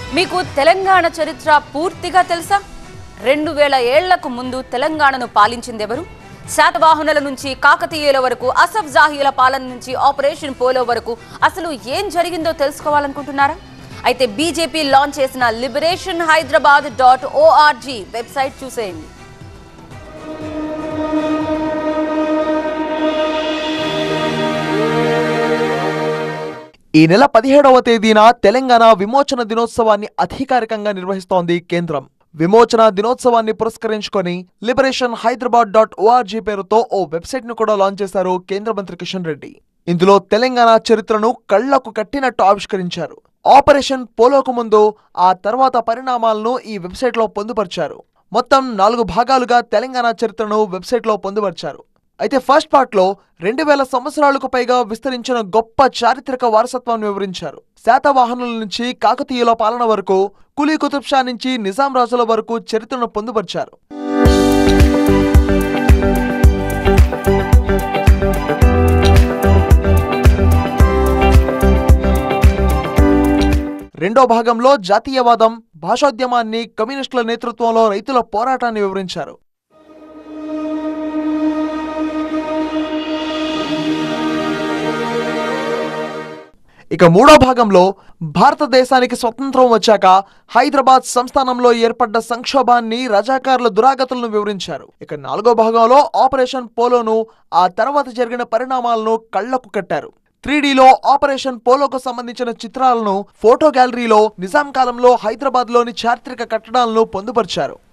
మీకు తెలంగాణ చరిత్ర పూర్తిగా తెలుసా రెండు వేల ఏళ్లకు ముందు తెలంగాణను పాలించిందెవరు శాతవాహనుల నుంచి కాకతీయుల వరకు అసఫ్ జాహీల పాలన నుంచి ఆపరేషన్ పోలో వరకు అసలు ఏం జరిగిందో తెలుసుకోవాలనుకుంటున్నారా అయితే బీజేపీ లాంచ్ చేసిన liberation Hyderabad dot ORG website చూసేయండి ఈ నెల పదిహేడవ తేదీన తెలంగాణ విమోచన దినోత్సవాన్ని అధికారికంగా నిర్వహిస్తోంది కేంద్రం విమోచన దినోత్సవాన్ని పురస్కరించుకొని లిబరేషన్ హైదరాబాద్ డాట్ ఓఆర్జీ పేరుతో ఓ వెబ్సైట్ ను కూడా లాంచ్ చేశారు కేంద్ర మంత్రి కిషన్ రెడ్డి ఇందులో తెలంగాణ చరిత్రను కళ్లకు కట్టినట్టు ఆవిష్కరించారు ఆపరేషన్ పోలోకు ముందు ఆ తర్వాత పరిణామాలను ఈ వెబ్సైట్లో పొందుపరిచారు మొత్తం నాలుగు భాగాలుగా తెలంగాణ చరిత్రను వెబ్సైట్లో పొందుపరిచారు అయితే ఫస్ట్ పార్ట్ లో రెండు వేల సంవత్సరాలకు పైగా విస్తరించిన గొప్ప చారిత్రక వారసత్వాన్ని వివరించారు శాతవాహనుల నుంచి కాకతీయుల పాలన వరకు కులీ కుతుబ్ షా నుంచి నిజాం రాజుల వరకు చరిత్రను పొందుపరిచారు రెండో భాగంలో జాతీయవాదం భాషోద్యమాన్ని కమ్యూనిస్టుల నేతృత్వంలో రైతుల పోరాటాన్ని వివరించారు ఇక మూడో భాగంలో భారతదేశానికి స్వతంత్రం వచ్చాక హైదరాబాద్ సంస్థానంలో ఏర్పడ్డ సంక్షోభాన్ని రజాకారుల దురాగతులను వివరించారు ఇక నాలుగో భాగంలో ఆపరేషన్ పోలోను ఆ తర్వాత జరిగిన పరిణామాలను కళ్లకు కట్టారు త్రీడీలో ఆపరేషన్ పోలోకు సంబంధించిన చిత్రాలను ఫోటో గ్యాలరీలో నిజాం కాలంలో హైదరాబాద్లోని చారిత్రక కట్టడాలను పొందుపరిచారు